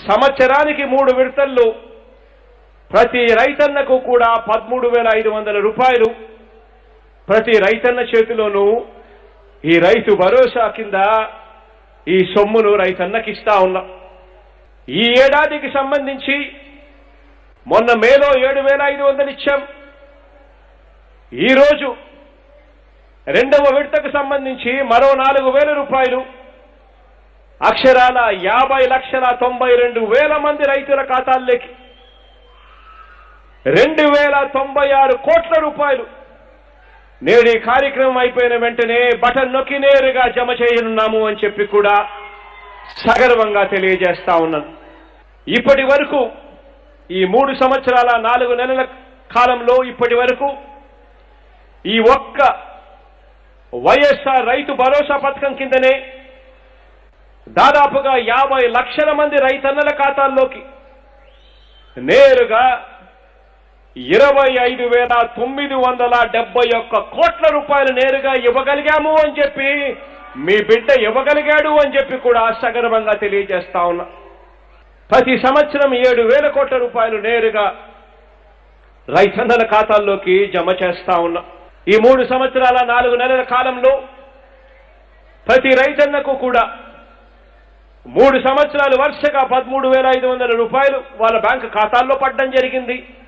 సంవత్సరానికి మూడు విడతల్లో ప్రతి రైతన్నకు కూడా పదమూడు వేల ఐదు వందల రూపాయలు ప్రతి రైతన్న చేతిలోనూ ఈ రైతు భరోసా కింద ఈ సొమ్మును రైతన్నకి ఇస్తా ఉన్నాం ఈ ఏడాదికి సంబంధించి మొన్న మేలో ఏడు వేల ఐదు వందలు ఇచ్చాం ఈరోజు రెండవ విడతకు సంబంధించి మరో నాలుగు వేల రూపాయలు అక్షరాల యాభై లక్షల తొంభై రెండు వేల మంది రైతుల ఖాతాల్లోకి రెండు వేల తొంభై ఆరు కోట్ల రూపాయలు నేడు ఈ కార్యక్రమం అయిపోయిన వెంటనే బటన్ నొక్కి నేరుగా జమ చేయనున్నాము అని చెప్పి కూడా సగర్వంగా తెలియజేస్తా ఉన్నాను ఇప్పటి వరకు ఈ మూడు సంవత్సరాల నాలుగు నెలల కాలంలో ఇప్పటి వరకు ఈ ఒక్క వైఎస్ఆర్ రైతు భరోసా పథకం కిందనే దాదాపుగా యాభై లక్షల మంది రైతన్నల ఖాతాల్లోకి నేరుగా ఇరవై ఐదు వేల తొమ్మిది వందల డెబ్బై ఒక్క కోట్ల రూపాయలు నేరుగా ఇవ్వగలిగాము అని చెప్పి మీ బిడ్డ ఇవ్వగలిగాడు అని చెప్పి కూడా సగర్వంగా తెలియజేస్తా ఉన్నా ప్రతి సంవత్సరం ఏడు వేల కోట్ల రూపాయలు నేరుగా రైతన్నల ఖాతాల్లోకి జమ చేస్తా ఉన్నా ఈ మూడు సంవత్సరాల నాలుగు నెలల కాలంలో ప్రతి రైతన్నకు కూడా మూడు సంవత్సరాలు వరుసగా పదమూడు వేల ఐదు వందల రూపాయలు వాళ్ళ బ్యాంకు ఖాతాల్లో పడడం జరిగింది